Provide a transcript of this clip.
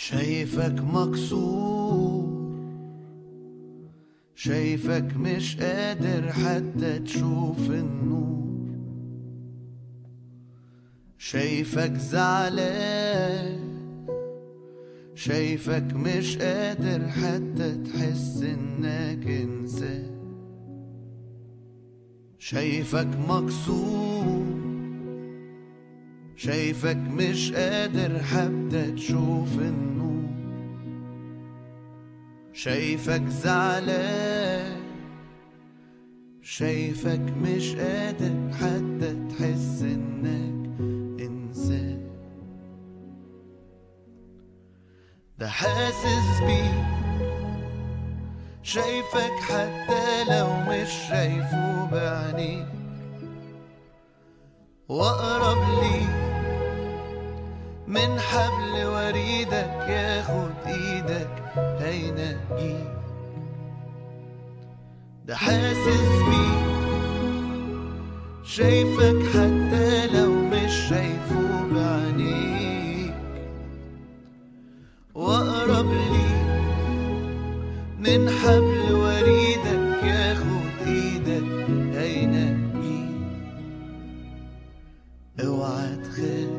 شايفك مكسور شايفك مش قادر حتى تشوف النور شايفك زعلان شايفك مش قادر حتى تحس انك انسان شايفك مكسور شايفك مش قادر حتى تشوف النور شايفك زعلان شايفك مش قادر حتى تحس انك انسان ده حاسس بيك شايفك حتى لو مش شايفه بعينيك واقرب ليك من حبل وريدك ياخد ايدك هينجيك ده حاسس بيك شايفك حتى لو مش شايفه بعينيك واقرب ليك من حبل وريدك ياخد ايدك هينجيك اوعى تخاف